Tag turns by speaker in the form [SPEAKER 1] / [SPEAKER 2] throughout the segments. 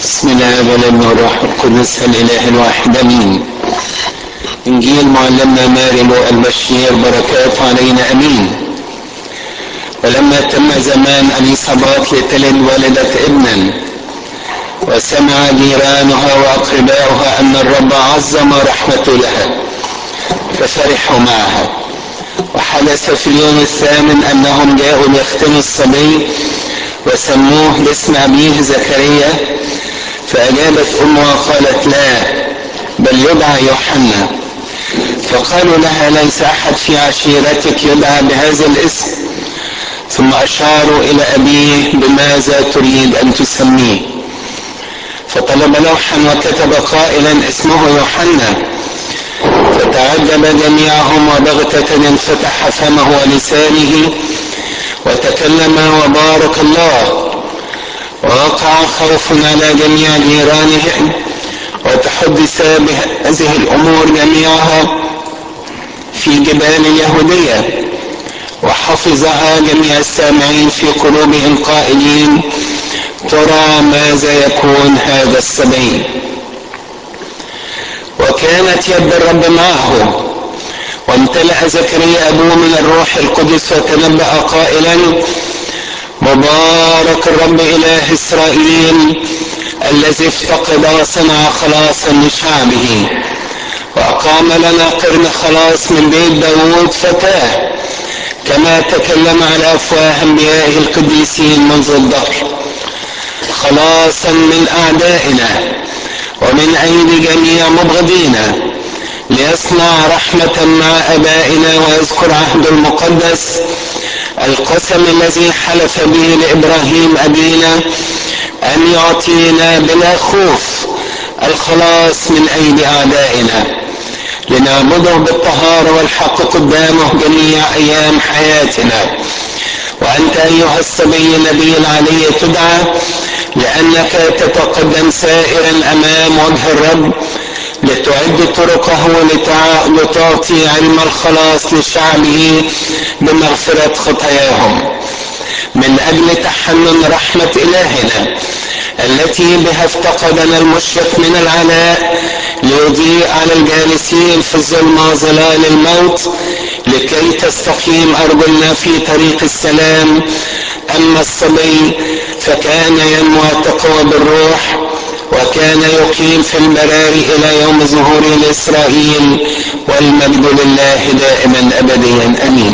[SPEAKER 1] بسم الله والابن والروح القدس الاله الواحد امين انجيل معلمنا ماري البشير بركات علينا امين ولما تم زمان اليصابات لتلد والدة ابنا وسمع جيرانها واقرباؤها ان الرب عظم رحمته لها ففرحوا معها وحدث في اليوم الثامن انهم جاءوا ليختموا الصبي وسموه باسم ابيه زكريا فاجابت امه وقالت لا بل يدعى يوحنا فقالوا لها ليس احد في عشيرتك يدعى بهذا الاسم ثم اشاروا الى ابيه بماذا تريد ان تسميه فطلب لوحا وكتب قائلا اسمه يوحنا فتعجب جميعهم وبغتة انفتح فمه ولسانه وتكلم وبارك الله ووقع خوف على جميع جيرانهم وتحدث بهذه الامور جميعها في جبال اليهوديه وحفظها جميع السامعين في قلوبهم قائلين ترى ماذا يكون هذا السبيل وكانت يد الرب معه وامتلأ زكريا أبوه من الروح القدس وتنبأ قائلا مبارك الرب إله إسرائيل الذي افتقد وصنع خلاصا لشعبه وأقام لنا قرن خلاص من بيت داوود فتاه كما تكلم على أفواه أنبيائه القديسين منذ الظهر خلاصا من أعدائنا ومن أيدي جميع مبغضينا ليصنع رحمة مع أبائنا ويذكر عهد المقدس القسم الذي حلف به لإبراهيم أبينا أن يعطينا بلا خوف الخلاص من أيدي أعدائنا لنعبده بالطهارة والحق قدامه جميع أيام حياتنا وأنت أيها الصبي النبي العلي تدعى لأنك تتقدم سائرا أمام وجه الرب لتعد طرقه لتعطي علم الخلاص لشعبه بمغفرة خطاياهم من أجل تحنن رحمة إلهنا التي بها افتقدنا المشرق من العناء ليضيء على الجالسين في الظلمة ظلال الموت لكي تستقيم أرجلنا في طريق السلام أما الصبي فكان ينمو تقوى بالروح وكان يقيم في البراري إلى يوم ظهوره لإسرائيل والمجد لله دائما أبديا أمين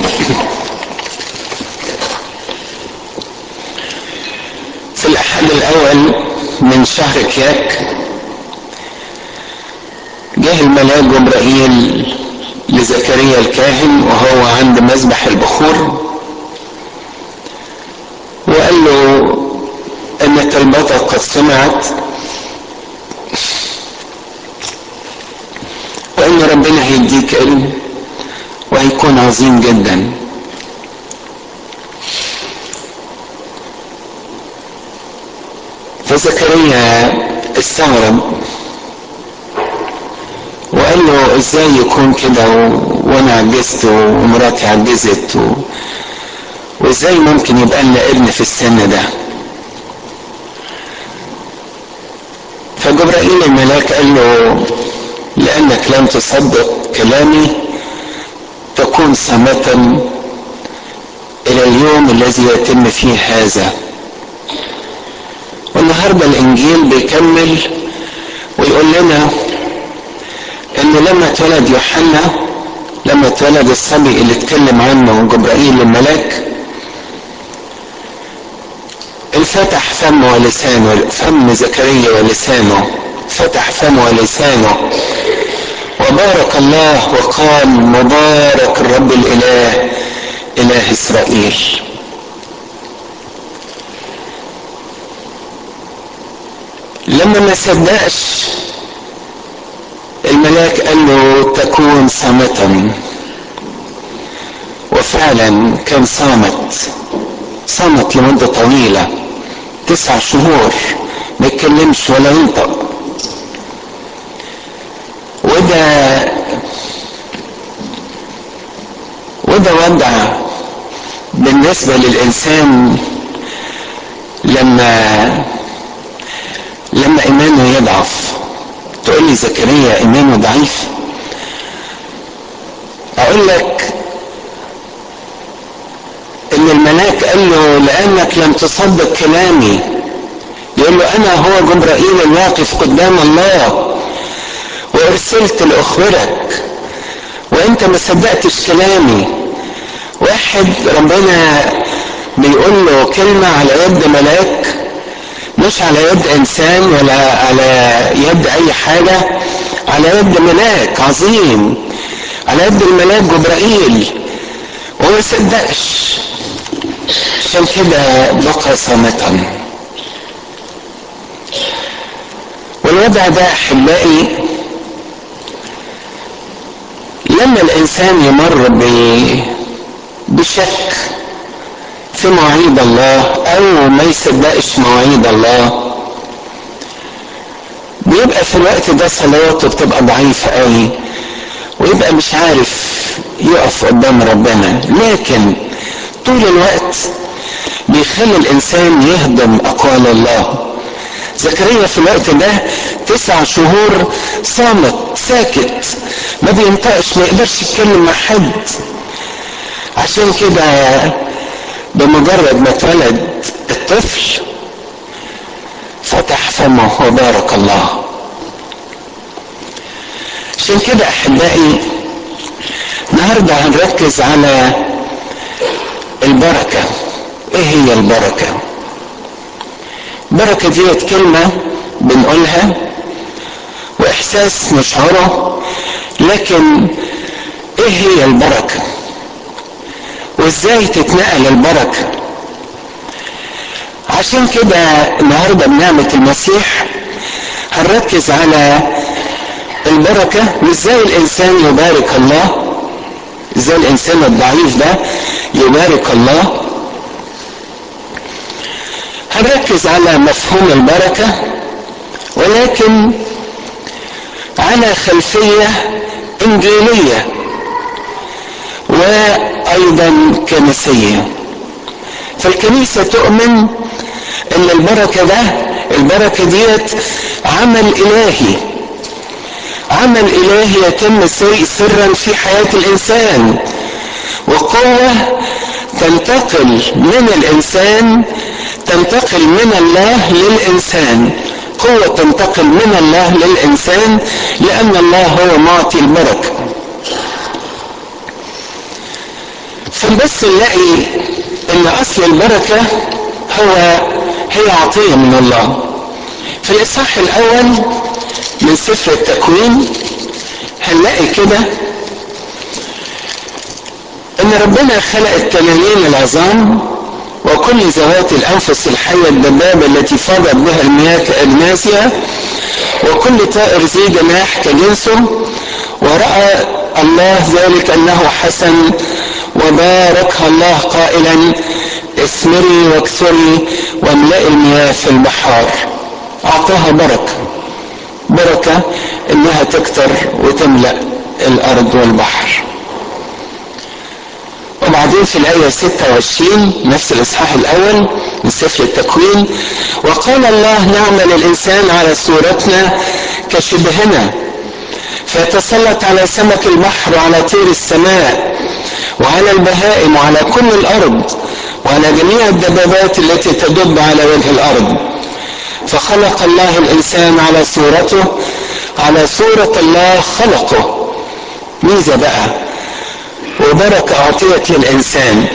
[SPEAKER 1] في الأحد الأول من شهر كياك جه الملاك جبرائيل لزكريا الكاهن وهو عند مذبح البخور وقال له ان طلبتك قد سمعت وان ربنا هيديك علم وهيكون عظيم جدا فزكريا استغرب وقال له ازاي يكون كده وانا عجزت ومراتي عجزت و... وازاي ممكن يبقى لنا ابن في السن ده فجبرائيل الملاك قال له لانك لم تصدق كلامي تكون صامتا الى اليوم الذي يتم فيه هذا والنهارده الانجيل بيكمل ويقول لنا ان لما اتولد يوحنا لما اتولد الصبي اللي اتكلم عنه جبرائيل الملاك انفتح فمه ولسانه فم زكريا ولسانه فتح فمه ولسانه وبارك الله وقال مبارك الرب الاله اله اسرائيل لما ما صدقش الملاك قال له تكون صامتا وفعلا كان صامت صامت لمدة طويلة تسع شهور ما يتكلمش ولا ينطق وده وده وضع بالنسبة للإنسان لما لما ايمانه يضعف تقول لي زكريا ايمانه ضعيف اقول لك ان الملاك قال له لانك لم تصدق كلامي يقول له انا هو جبرائيل الواقف قدام الله وارسلت لاخبرك وانت ما صدقتش كلامي واحد ربنا بيقول له كلمة على يد ملاك مش على يد انسان ولا على يد اي حاجة على يد ملاك عظيم على يد الملاك جبرائيل وما صدقش عشان كده بقى صامتا والوضع ده احبائي لما الانسان يمر بشك في مواعيد الله او ما يصدقش مواعيد الله بيبقى في الوقت ده صلواته بتبقى ضعيفة قوي ويبقى مش عارف يقف قدام ربنا لكن طول الوقت بيخلي الانسان يهضم اقوال الله زكريا في الوقت ده تسع شهور صامت ساكت ما بينطقش ما يقدرش يتكلم مع حد عشان كده بمجرد ما اتولد الطفل فتح فمه وبارك الله عشان كده احبائي النهارده هنركز على البركه ايه هي البركه بركه ديت كلمه بنقولها واحساس نشعره لكن ايه هي البركه وازاي تتنقل البركه عشان كده النهارده بنعمه المسيح هنركز على البركه وازاي الانسان يبارك الله ازاي الانسان الضعيف ده يبارك الله هنركز على مفهوم البركه ولكن على خلفيه انجيليه وايضا كنسيه فالكنيسه تؤمن ان البركه ده البركه ديت عمل الهي عمل الهي يتم سرا في حياه الانسان وقوه تنتقل من الانسان تنتقل من الله للانسان قوه تنتقل من الله للانسان لان الله هو معطي البركه فبس نلاقي ان اصل البركه هو هي عطيه من الله في الاصحاح الاول من سفر التكوين هنلاقي كده ان ربنا خلق التنانين العظام وكل ذوات الانفس الحيه الدبابه التي فاضت بها المياه كاجناسها وكل طائر ذي جناح كجنسه وراى الله ذلك انه حسن وباركها الله قائلا اثمري واكثري واملئي المياه في البحار اعطاها بركه بركه انها تكتر وتملا الارض والبحر وبعدين في الآية 26 نفس الإصحاح الأول من سفر التكوين وقال الله نعمل الإنسان على صورتنا كشبهنا فيتسلط على سمك البحر وعلى طير السماء وعلى البهائم وعلى كل الأرض وعلى جميع الدبابات التي تدب على وجه الأرض فخلق الله الإنسان على صورته على صورة الله خلقه ميزة بقى وبركة أعطيت للإنسان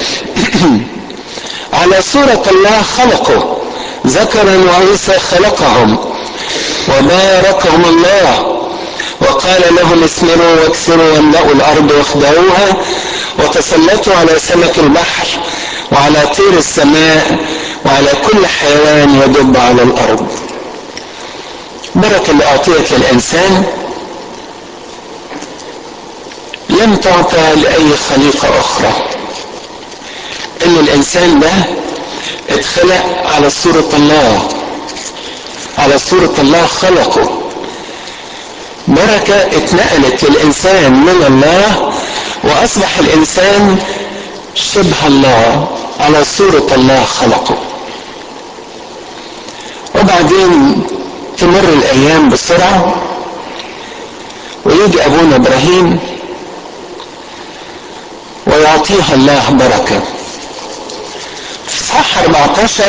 [SPEAKER 1] على صورة الله خلقه ذكرا وأنثى خلقهم وباركهم الله وقال لهم اسمروا واكثروا واملأوا الأرض واخدعوها وتسلطوا على سمك البحر وعلى طير السماء وعلى كل حيوان يدب على الأرض بركة اللي أعطيت للإنسان لم تعطى لأي خليقة أخرى إن الإنسان ده اتخلق على صورة الله على صورة الله خلقه بركة اتنقلت للإنسان من الله وأصبح الإنسان شبه الله على صورة الله خلقه وبعدين تمر الايام بسرعه ويجي ابونا ابراهيم ويعطيها الله بركه في صح 14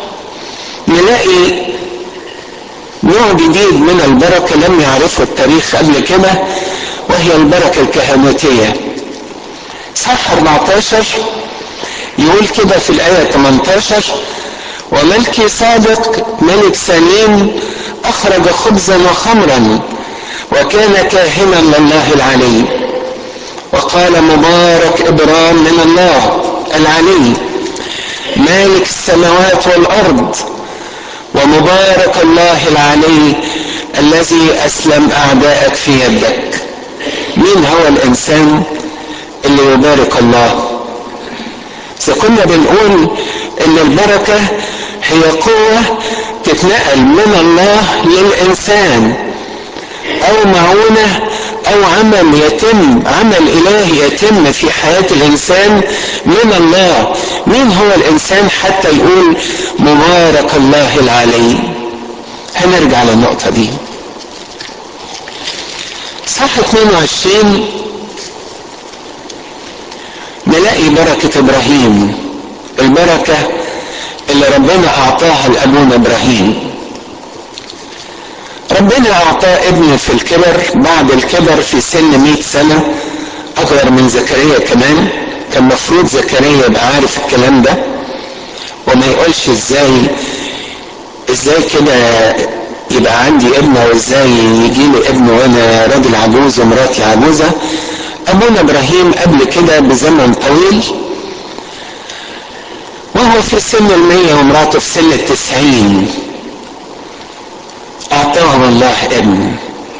[SPEAKER 1] نلاقي نوع جديد من البركه لم يعرفه التاريخ قبل كده وهي البركه الكهنوتيه صح 14 يقول كده في الايه 18 وملكي صادق ملك سليم اخرج خبزا وخمرا وكان كاهنا لله العلي وقال مبارك ابرام من الله العلي مالك السماوات والارض ومبارك الله العلي الذي اسلم اعداءك في يدك مين هو الانسان اللي يبارك الله اذا كنا بنقول ان البركه هي قوه تتنقل من الله للانسان او معونه او عمل يتم عمل الهي يتم في حياه الانسان من الله مين هو الانسان حتى يقول مبارك الله العلي هنرجع للنقطه دي صح 22 نلاقي بركه ابراهيم البركه اللي ربنا اعطاها لابونا ابراهيم ربنا اعطاه ابن في الكبر بعد الكبر في سن 100 سنه اكبر من زكريا كمان كان مفروض زكريا يبقى عارف الكلام ده وما يقولش ازاي ازاي كده يبقى عندي ابن وازاي يجي لي ابن وانا راجل عجوز ومراتي عجوزه ابونا ابراهيم قبل كده بزمن طويل وهو في سن المية ومراته في سن التسعين أعطاهم الله ابن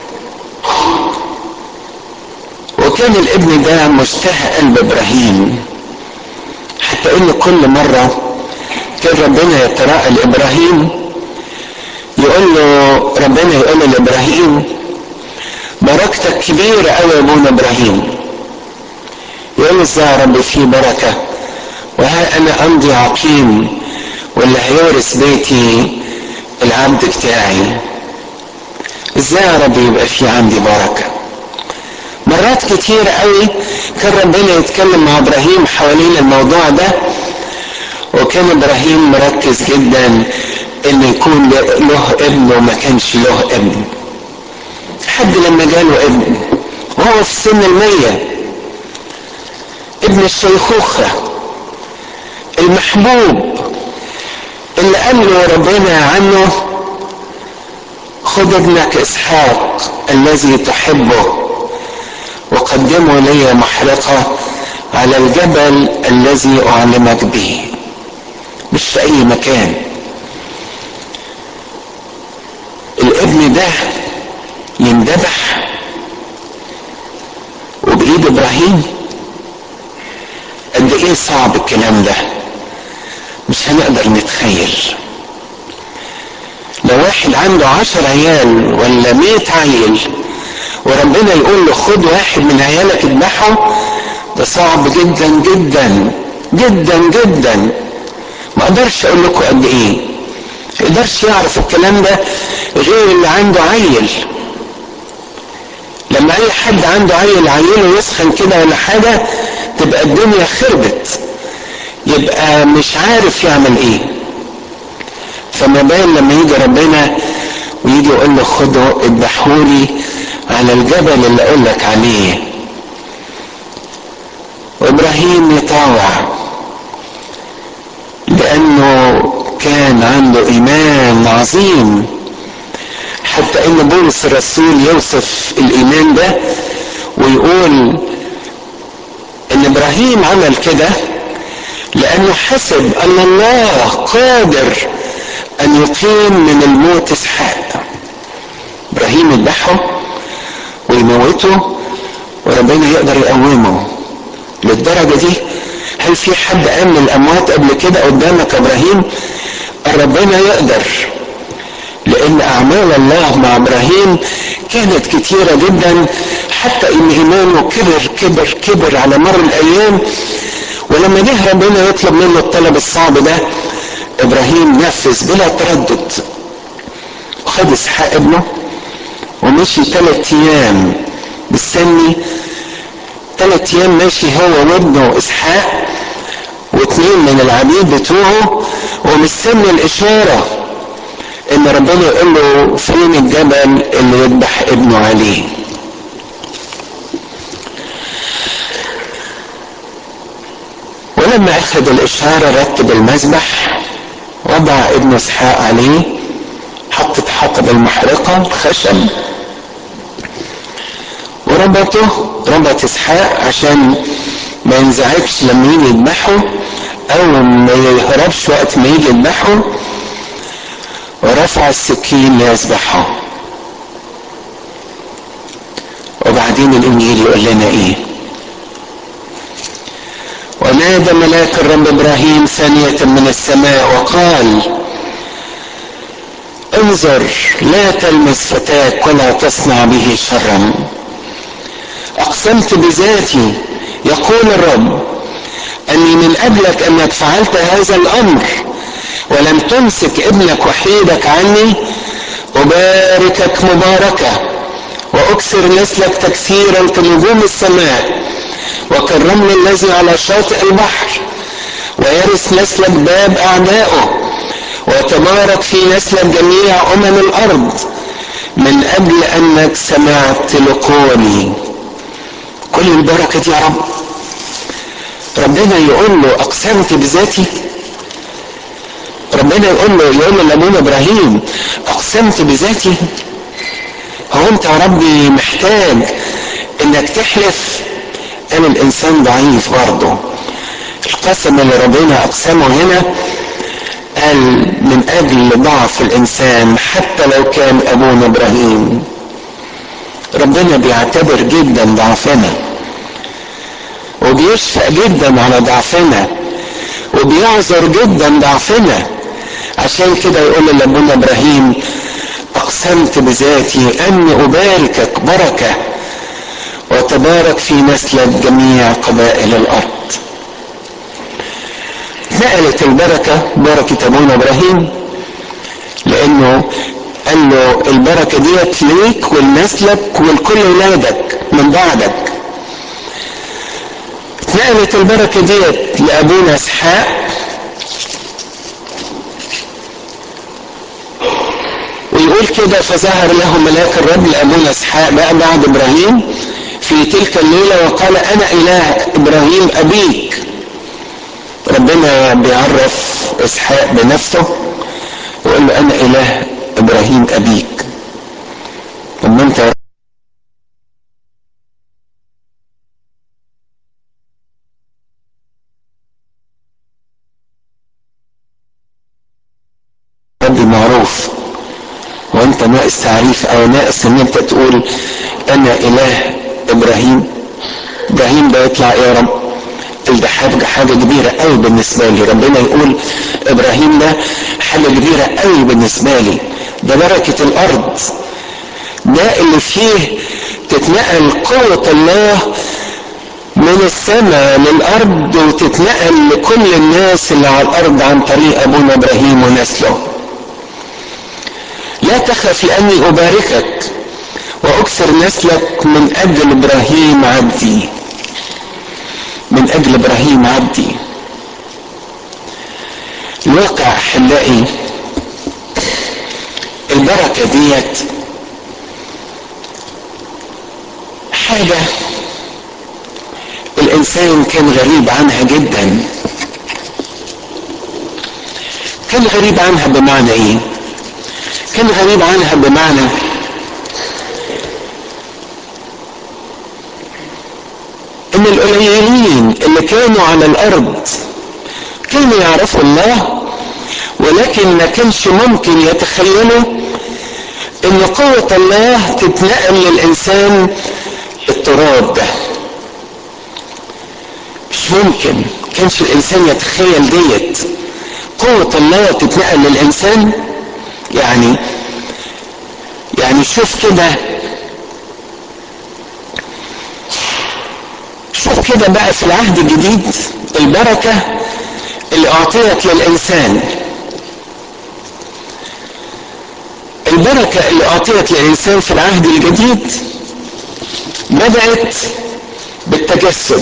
[SPEAKER 1] وكان الابن ده مشتهى قلب إبراهيم حتى إن كل مرة كان ربنا يتراءى لإبراهيم يقول له ربنا يقول له لإبراهيم بركتك كبيرة أوي يا أبونا إبراهيم يقول له إزاي يا رب في بركة وها أنا أمضي عقيم واللي هيورث بيتي العبد بتاعي ازاي يا رب يبقى في عندي بركه مرات كتير قوي كان ربنا يتكلم مع ابراهيم حوالين الموضوع ده وكان ابراهيم مركز جدا ان يكون له ابن وما كانش له ابن حد لما جاله ابن وهو في سن المية ابن الشيخوخة المحبوب اللي قال له ربنا عنه خذ ابنك اسحاق الذي تحبه وقدمه لي محرقه على الجبل الذي اعلمك به مش في اي مكان الابن ده يندبح وبايد ابراهيم قد ايه صعب الكلام ده مش هنقدر نتخيل لو واحد عنده عشر عيال ولا مية عيل وربنا يقول له خد واحد من عيالك اذبحه ده صعب جدا جدا جدا جدا ما اقدرش اقول لكم قد ايه ما يقدرش يعرف الكلام ده غير اللي عنده عيل لما اي حد عنده عيل عيله يسخن كده ولا حاجه تبقى الدنيا خربت يبقى مش عارف يعمل ايه فما بال لما يجي ربنا ويجي يقول له خده اذبحولي على الجبل اللي اقول لك عليه وابراهيم يطاوع لانه كان عنده ايمان عظيم حتى ان بولس الرسول يوصف الايمان ده ويقول ان ابراهيم عمل كده لانه حسب ان الله قادر ان يقيم من الموت اسحاق ابراهيم يذبحه ويموته وربنا يقدر يقومه للدرجه دي هل في حد قام من الاموات قبل كده قدامك ابراهيم ربنا يقدر لان اعمال الله مع ابراهيم كانت كتيره جدا حتى ان ايمانه كبر كبر كبر على مر الايام ولما جه ربنا يطلب منه الطلب الصعب ده ابراهيم نفذ بلا تردد وخد اسحاق ابنه ومشي ثلاث ايام مستني ثلاث ايام ماشي هو وابنه اسحاق واثنين من العبيد بتوعه ومستني الاشاره ان ربنا يقول له فين الجبل اللي يذبح ابنه عليه ولما اخذ الاشاره رتب المذبح وضع ابن اسحاق عليه حط حطب المحرقه خشب وربطه ربط اسحاق عشان ما ينزعجش لما يجي يذبحه او ما يهربش وقت ما يجي يذبحه ورفع السكين ليذبحه وبعدين الانجيل يقول لنا ايه ونادى ملاك الرب ابراهيم ثانية من السماء وقال انظر لا تلمس فتاك ولا تصنع به شرا اقسمت بذاتي يقول الرب اني من اجلك انك فعلت هذا الامر ولم تمسك ابنك وحيدك عني أباركك مباركة وأكثر نسلك تكثيرا كنجوم السماء وكالرمل الذي على شاطئ البحر ويرث نسلك باب أعدائه وتبارك في نسلك جميع أمم الأرض من أجل أنك سمعت لقولي كل البركة دي يا رب ربنا يقول له أقسمت بذاتي ربنا يقول له يقول له لابونا ابراهيم اقسمت بذاتي هو انت يا ربي محتاج انك تحلف انا الانسان ضعيف برضه القسم اللي ربنا اقسمه هنا قال من اجل ضعف الانسان حتى لو كان ابونا ابراهيم ربنا بيعتبر جدا ضعفنا وبيشفق جدا على ضعفنا وبيعذر جدا ضعفنا عشان كده يقول لابونا ابراهيم اقسمت بذاتي اني اباركك بركه وتبارك في نسلك جميع قبائل الارض نقلت البركه بركه ابونا ابراهيم لانه قال له البركه ديت ليك ولنسلك ولكل ولادك من بعدك نقلت البركه ديت لابونا اسحاق ويقول كده فظهر له ملاك الرب لابونا اسحاق بقى بعد ابراهيم في تلك الليله وقال انا اله ابراهيم ابيك ربنا بيعرف اسحاق بنفسه ويقول له انا اله ابراهيم ابيك طب ما انت ربي معروف وانت ناقص تعريف او ناقص ان انت تقول انا اله ابراهيم ابراهيم ده يطلع ايه يا رب ده حاجة حاجة كبيرة قوي بالنسبة لي ربنا يقول ابراهيم ده حاجة كبيرة قوي بالنسبة لي ده بركة الارض ده اللي فيه تتنقل قوة الله من السماء للارض وتتنقل لكل الناس اللي على الارض عن طريق ابونا ابراهيم ونسله لا تخف لاني اباركك واكثر نسلك من اجل ابراهيم عبدي من اجل ابراهيم عبدي الواقع احبائي البركه ديت حاجه الانسان كان غريب عنها جدا كان غريب عنها بمعنى ايه كان غريب عنها بمعنى ان القليلين اللي كانوا على الارض كانوا يعرفوا الله ولكن ما كانش ممكن يتخيلوا ان قوة الله تتنقل للانسان التراب ده مش ممكن كانش الانسان يتخيل ديت قوة الله تتنقل للانسان يعني يعني شوف كده شوف كده بقى في العهد الجديد البركة اللي أعطيت للإنسان البركة اللي أعطيت للإنسان في العهد الجديد بدأت بالتجسد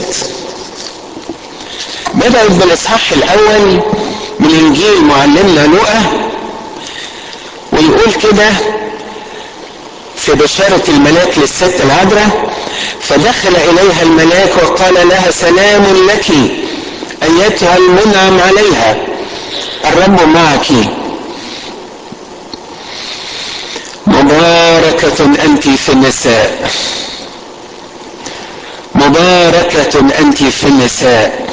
[SPEAKER 1] بدأت بالإصحاح الأول من إنجيل معلمنا لوقا ويقول كده في بشارة الملاك للست العذراء فدخل إليها الملاك وقال لها سلام لك أيتها المنعم عليها الرب معك مباركة أنت في النساء مباركة أنت في النساء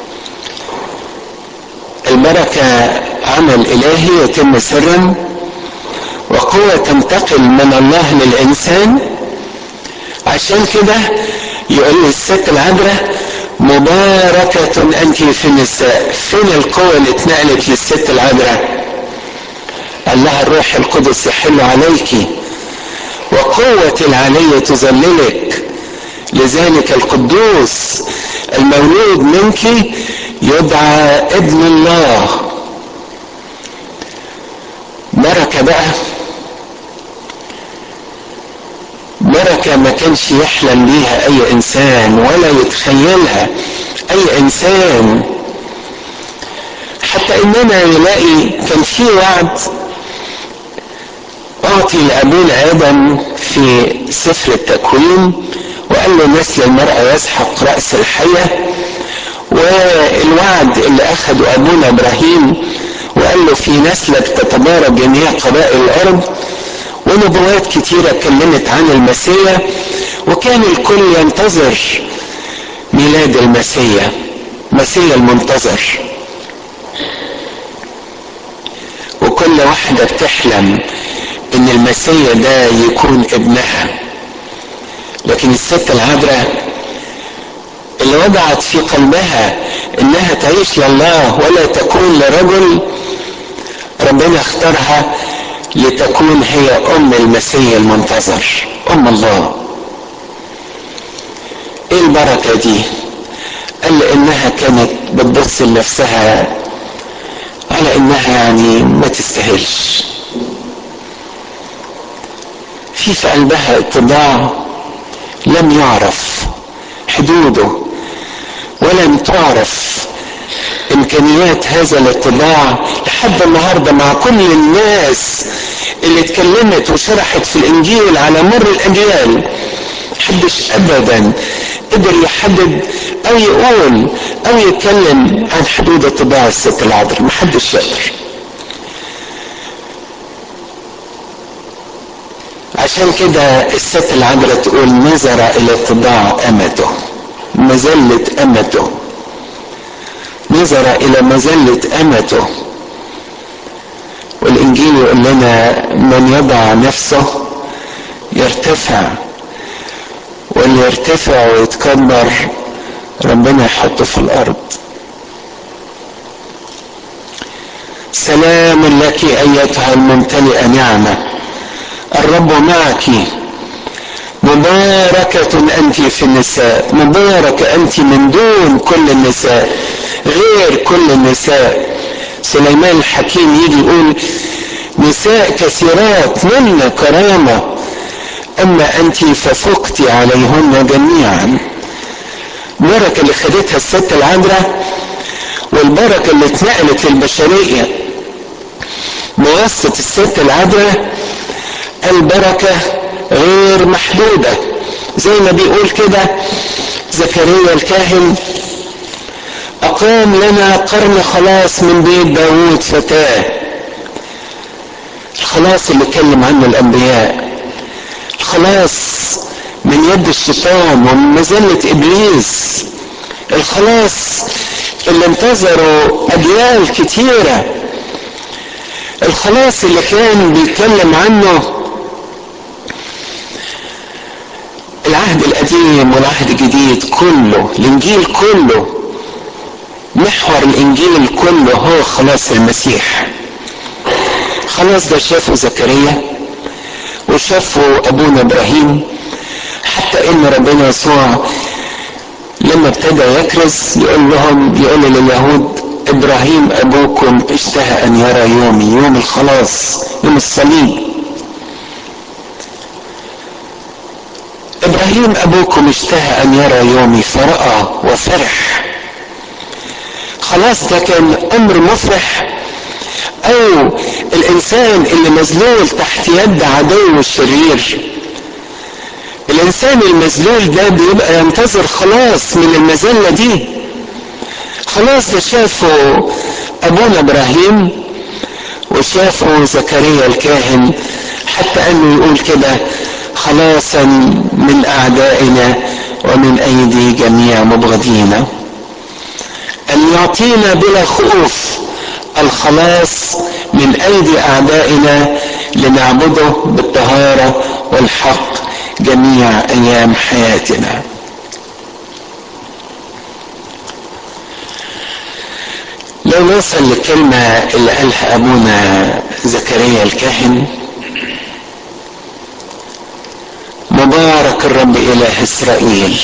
[SPEAKER 1] البركة عمل إلهي يتم سرا وقوة تنتقل من الله للإنسان عشان كده يقول الست العذراء مباركة أنت في النساء فين القوة اللي اتنقلت للست العذراء قال لها الروح القدس يحل عليك وقوة العلي تظللك لذلك القدوس المولود منك يدعى ابن الله بركة بقى بركة ما كانش يحلم بيها أي إنسان ولا يتخيلها أي إنسان حتى إننا نلاقي كان في وعد أعطي لأبونا آدم في سفر التكوين وقال له نسل المرأة يسحق رأس الحية والوعد اللي أخده أبونا إبراهيم وقال له في نسلك تتبارك جميع قبائل الأرض ونبوات كتيرة اتكلمت عن المسيح وكان الكل ينتظر ميلاد المسيح مسيح المنتظر وكل واحدة بتحلم ان المسيح ده يكون ابنها لكن الست العذراء اللي وضعت في قلبها انها تعيش لله ولا تكون لرجل ربنا اختارها لتكون هي ام المسيح المنتظر ام الله ايه البركه دي قال انها كانت بتبص لنفسها على انها يعني ما تستاهلش في في قلبها اتضاع لم يعرف حدوده ولم تعرف امكانيات هذا الاتضاع لحد النهارده مع كل الناس اللي اتكلمت وشرحت في الانجيل على مر الاجيال محدش ابدا قدر يحدد او يقول او يتكلم عن حدود اتضاع الست العذراء محدش يقدر عشان كده الست العذراء تقول نظر الى اتضاع امته مذلة امته نظر الى مذلة امته والانجيل يقول لنا من يضع نفسه يرتفع واللي يرتفع ويتكبر ربنا يحطه في الارض سلام لك ايتها الممتلئه نعمه الرب معك مباركة أنت في النساء مباركة أنت من دون كل النساء غير كل النساء سليمان الحكيم يجي يقول نساء كثيرات منا كرامة أما أنت ففقت عليهن جميعا البركة اللي خدتها الست العذراء والبركة اللي اتنقلت للبشرية بواسطة الست العذراء البركة غير محدودة زي ما بيقول كده زكريا الكاهن أقام لنا قرن خلاص من بيت داوود فتاة الخلاص اللي اتكلم عنه الأنبياء الخلاص من يد الشيطان ومن مذلة إبليس الخلاص اللي انتظروا أجيال كتيرة الخلاص اللي كان بيتكلم عنه العهد القديم والعهد الجديد كله الانجيل كله محور الانجيل كله هو خلاص المسيح خلاص ده شافه زكريا وشافه ابونا ابراهيم حتى ان ربنا يسوع لما ابتدى يكرز يقول لهم يقول لليهود ابراهيم ابوكم اشتهى ان يرى يومي يوم الخلاص يوم الصليب ابراهيم ابوكم اشتهى ان يرى يومي فرأى وفرح خلاص ده كان امر مفرح او الانسان اللي مذلول تحت يد عدو الشرير الانسان المذلول ده بيبقى ينتظر خلاص من المذله دي خلاص ده شافوا ابونا ابراهيم وشافوا زكريا الكاهن حتى انه يقول كده خلاصا من اعدائنا ومن ايدي جميع مبغضينا ان يعطينا بلا خوف الخلاص من ايدي اعدائنا لنعبده بالطهاره والحق جميع ايام حياتنا لو نوصل للكلمة اللي قالها أبونا زكريا الكاهن مبارك الرب إله إسرائيل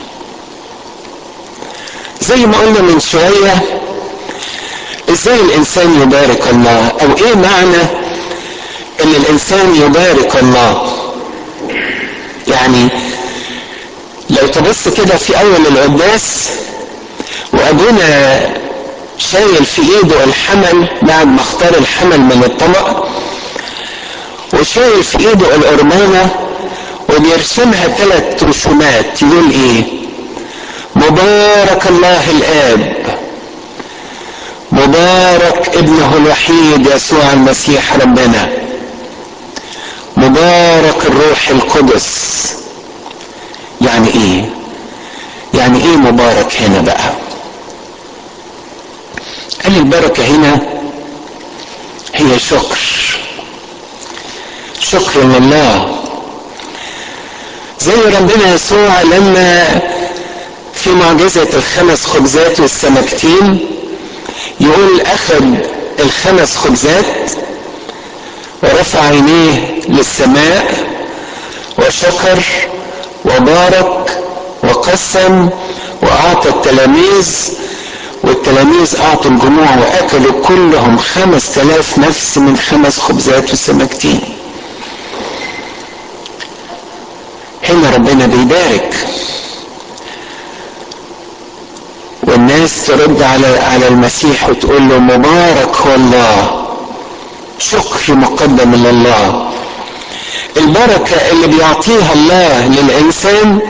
[SPEAKER 1] زي ما قلنا من شوية ازاي الانسان يبارك الله او ايه معنى ان الانسان يبارك الله يعني لو تبص كده في اول القداس وابونا شايل في ايده الحمل بعد ما اختار الحمل من الطبق وشايل في ايده القربانة وبيرسمها ثلاث رسومات يقول ايه مبارك الله الاب مبارك ابنه الوحيد يسوع المسيح ربنا مبارك الروح القدس يعني ايه يعني ايه مبارك هنا بقى قال البركة هنا هي شكر شكر لله زي ربنا يسوع لما في معجزة الخمس خبزات والسمكتين يقول أخذ الخمس خبزات ورفع عينيه للسماء وشكر وبارك وقسم وأعطى التلاميذ والتلاميذ أعطوا الجموع وأكلوا كلهم خمس تلاف نفس من خمس خبزات وسمكتين هنا ربنا بيبارك والناس ترد على على المسيح وتقول له مبارك هو الله شكر مقدم لله البركة اللي بيعطيها الله للإنسان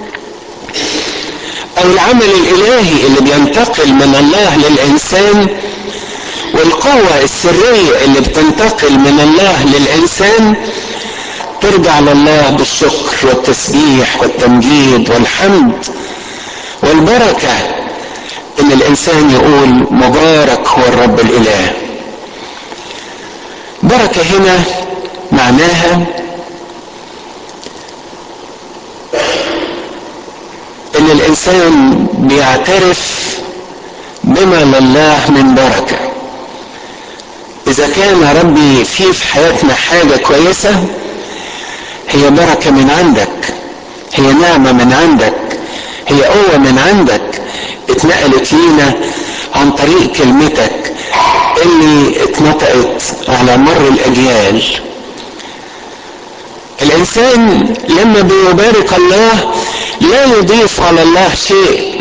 [SPEAKER 1] أو العمل الإلهي اللي بينتقل من الله للإنسان والقوة السرية اللي بتنتقل من الله للإنسان ترجع لله بالشكر والتسبيح والتمجيد والحمد والبركة ان الانسان يقول مبارك هو الرب الاله بركة هنا معناها ان الانسان بيعترف بما لله من بركة اذا كان ربي في في حياتنا حاجة كويسة هي بركة من عندك هي نعمة من عندك هي قوة من عندك اتنقلت لينا عن طريق كلمتك اللي اتنطقت على مر الاجيال الانسان لما بيبارك الله لا يضيف على الله شيء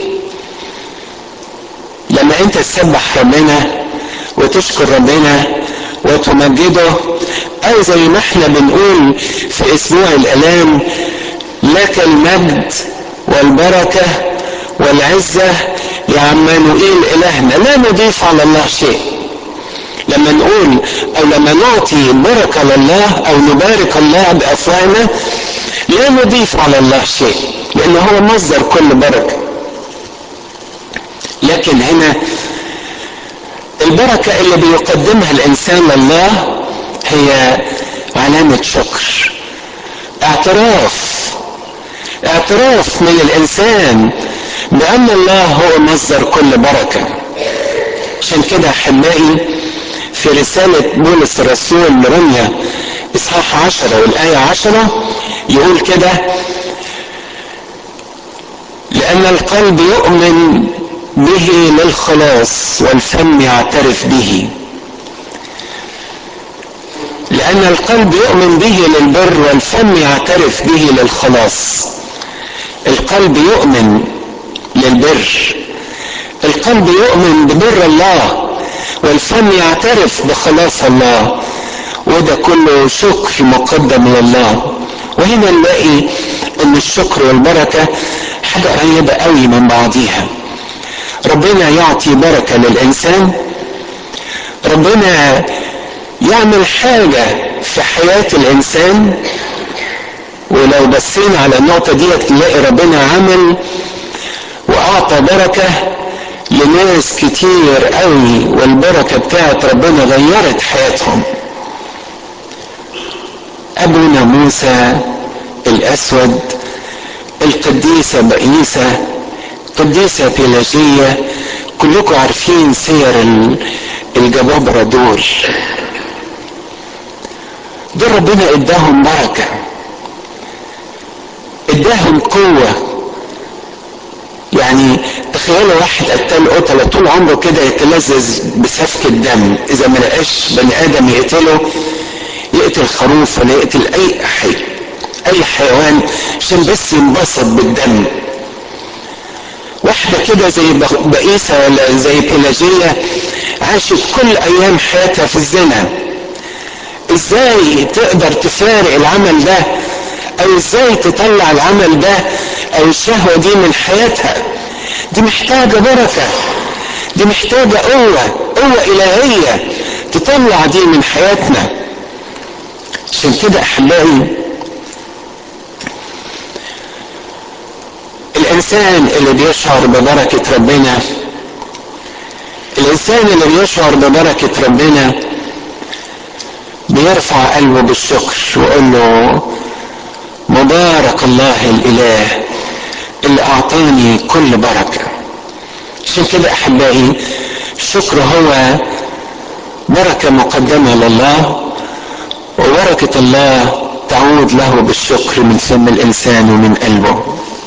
[SPEAKER 1] لما انت تسبح ربنا وتشكر ربنا وتمجده او زي ما احنا بنقول في اسبوع الالام لك المجد والبركه والعزة يا عمانوئيل إلهنا لا نضيف على الله شيء لما نقول أو لما نعطي بركة لله أو نبارك الله بأفواهنا لا نضيف على الله شيء لأنه هو مصدر كل بركة لكن هنا البركة اللي بيقدمها الإنسان لله هي علامة شكر اعتراف اعتراف من الإنسان بأن الله هو مصدر كل بركة عشان كده أحبائي في رسالة بولس الرسول لرمية إصحاح عشرة والآية عشرة يقول كده لأن القلب يؤمن به للخلاص والفم يعترف به لأن القلب يؤمن به للبر والفم يعترف به للخلاص القلب يؤمن للبر القلب يؤمن ببر الله والفم يعترف بخلاص الله وده كله شكر مقدم لله وهنا نلاقي ان الشكر والبركه حاجه قريبه قوي من بعضيها ربنا يعطي بركه للانسان ربنا يعمل حاجه في حياه الانسان ولو بصينا على النقطه دي تلاقي ربنا عمل واعطى بركه لناس كتير قوي والبركه بتاعت ربنا غيرت حياتهم ابونا موسى الاسود القديسه بقيسه قديسه بيلاجيه كلكم عارفين سير الجبابره دول دول ربنا اداهم بركه اداهم قوه يعني تخيلوا واحد قتل قتله طول عمره كده يتلذذ بسفك الدم اذا ما لقاش بني ادم يقتله يقتل خروف ولا يقتل اي حي اي حيوان عشان بس ينبسط بالدم واحدة كده زي بقيسة ولا زي بيلاجية عاشت كل ايام حياتها في الزنا ازاي تقدر تفارق العمل ده او ازاي تطلع العمل ده او الشهوة دي من حياتها دي محتاجة بركة دي محتاجة قوة قوة الهية تطلع دي من حياتنا عشان كده احبائي الانسان اللي بيشعر ببركة ربنا الانسان اللي بيشعر ببركة ربنا بيرفع قلبه بالشكر ويقول له مبارك الله الاله اللي اعطاني كل بركة عشان كده احبائي الشكر هو بركة مقدمة لله وبركة الله تعود له بالشكر من فم الإنسان ومن قلبه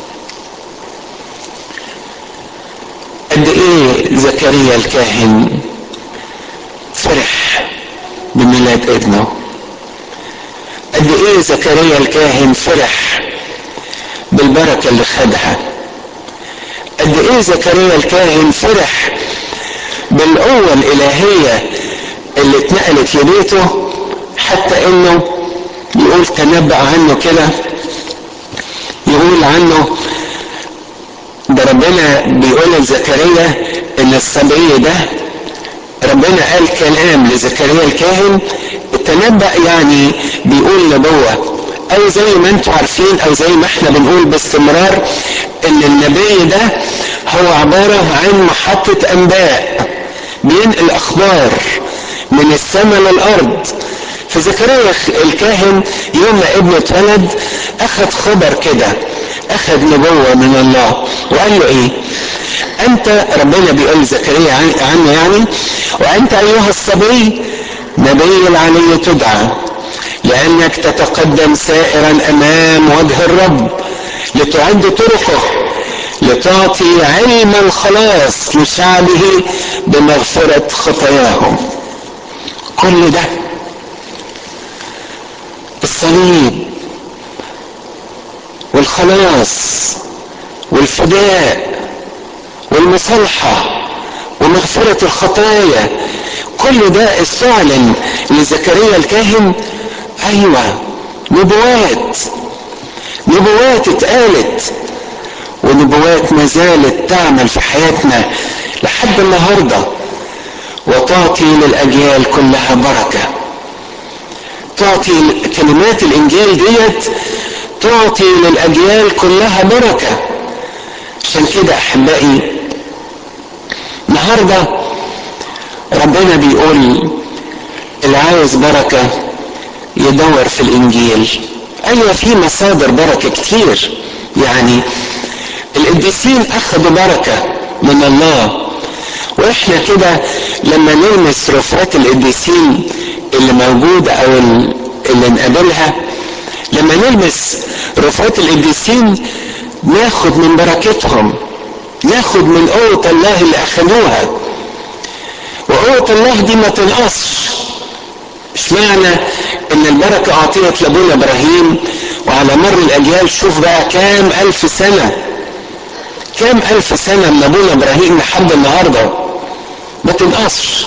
[SPEAKER 1] قد إيه زكريا الكاهن فرح بميلاد ابنه قد إيه زكريا الكاهن فرح بالبركة اللي خدها قد إيه زكريا الكاهن فرح بالقوة الإلهية اللي اتنقلت لبيته حتى انه يقول تنبأ عنه كده يقول عنه ده ربنا بيقول لزكريا ان الصبي ده ربنا قال كلام لزكريا الكاهن تنبأ يعني بيقول نبوة او زي ما انتم عارفين او زي ما احنا بنقول باستمرار ان النبي ده هو عبارة عن محطة انباء بينقل اخبار من السماء للارض فزكريا الكاهن يوم ما ابنه اتولد اخذ خبر كده اخذ نبوة من الله وقال له ايه انت ربنا بيقول زكريا عنه يعني وانت ايها الصبي نبي العلي تدعى لانك تتقدم سائرا امام وجه الرب لتعد طرقه لتعطي علم الخلاص لشعبه بمغفرة خطاياهم كل ده الصليب والخلاص والفداء والمصالحة ومغفرة الخطايا كل ده استعلن لزكريا الكاهن ايوه نبوات نبوات اتقالت ونبوات ما زالت تعمل في حياتنا لحد النهارده وتعطي للاجيال كلها بركه تعطي كلمات الانجيل ديت تعطي للاجيال كلها بركه عشان كده احبائي النهارده ربنا بيقول اللي عاوز بركه يدور في الانجيل ايوه في مصادر بركه كتير يعني القديسين اخذوا بركه من الله واحنا كده لما نلمس رفات القديسين اللي موجودة او اللي نقابلها لما نلمس رفات القديسين ناخد من بركتهم ناخد من قوة الله اللي اخدوها وقوة الله دي ما تنقصش مش معنى ان البركة اعطيت لابونا ابراهيم وعلى على مر الاجيال شوف بقى كام الف سنة كام الف سنة من ابونا ابراهيم لحد النهاردة ما تنقصش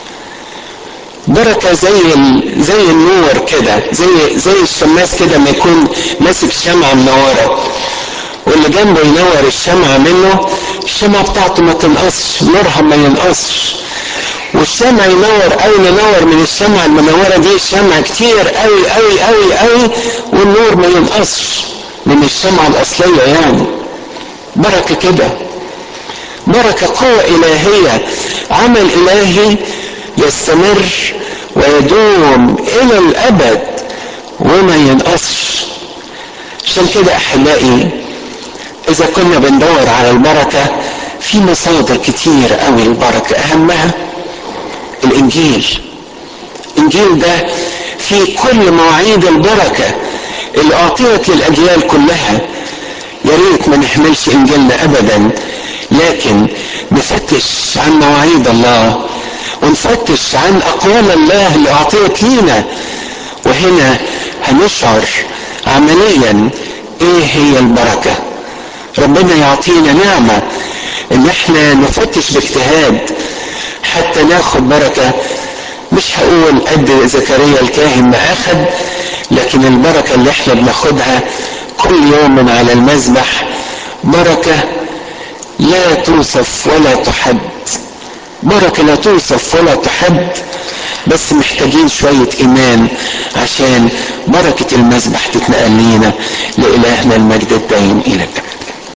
[SPEAKER 1] بركة زي ال... زي النور كده زي زي الشماس كده ما يكون ماسك شمعة منورة واللي جنبه ينور الشمعة منه الشمعة بتاعته ما تنقصش نورها ما ينقصش والشمع ينور او ننور من الشمعة المنورة دي الشمع كتير قوي قوي قوي قوي والنور ما ينقصش من الشمعة الاصلية يعني بركة كده بركة قوة الهية عمل الهي يستمر ويدوم الى الابد وما ينقصش عشان كده احبائي اذا كنا بندور على البركة في مصادر كتير قوي البركة اهمها الانجيل الانجيل ده فيه كل مواعيد البركة اللي اعطيت للاجيال كلها يا ريت ما نحملش انجيلنا ابدا لكن نفتش عن مواعيد الله ونفتش عن اقوال الله اللي اعطيت لينا وهنا هنشعر عمليا ايه هي البركة ربنا يعطينا نعمة ان احنا نفتش باجتهاد حتى ناخد بركة مش هقول قد زكريا الكاهن ما اخد لكن البركة اللي احنا بناخدها كل يوم من على المذبح بركة لا توصف ولا تحد بركة لا توصف ولا تحد بس محتاجين شوية إيمان عشان بركة المذبح تتنقل لينا لإلهنا المجد الدائم إلى الأبد